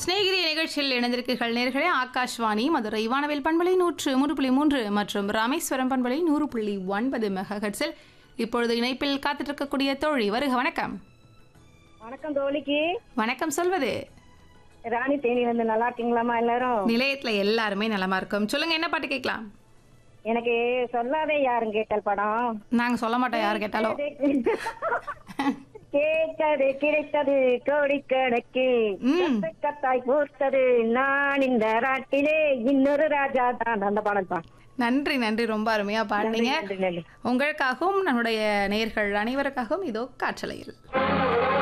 சிநேகிதி நிகழ்ச்சியில் இணைந்திருக்கீர்கள் நேர்களே ஆகாஷ்வாணி மதுரை வானவில் பண்பலை நூற்று மூன்று புள்ளி மூன்று மற்றும் ராமேஸ்வரம் பண்பலை நூறு புள்ளி ஒன்பது மெகஹெட்ஸில் இப்பொழுது இணைப்பில் காத்திருக்கக்கூடிய தோழி வருக வணக்கம் வணக்கம் தோழிக்கு வணக்கம் சொல்வது ராணி தேனி வந்து நல்லா இருக்கீங்களாமா எல்லாரும் நிலையத்துல எல்லாருமே நலமா இருக்கும் சொல்லுங்க என்ன பாட்டு கேட்கலாம் எனக்கு சொல்லாதே யாரும் கேட்டல் படம் நாங்க சொல்ல மாட்டோம் யார் கேட்டாலும் கேட்டது கிடைத்தது கோடிக்கணக்கு ம். கத்தை கத்தாய் பூர்த்தது நான் இந்த ராட்டிலே இன்னொரு ராஜா தான் அந்த படம் தான் நன்றி நன்றி ரொம்ப அருமையா பாடுனீங்க நன்றி நன்றி உங்களுக்காகவும் நம்முடைய நேயர்கள் அனைவருக்காகவும் இதோ காற்றலையில்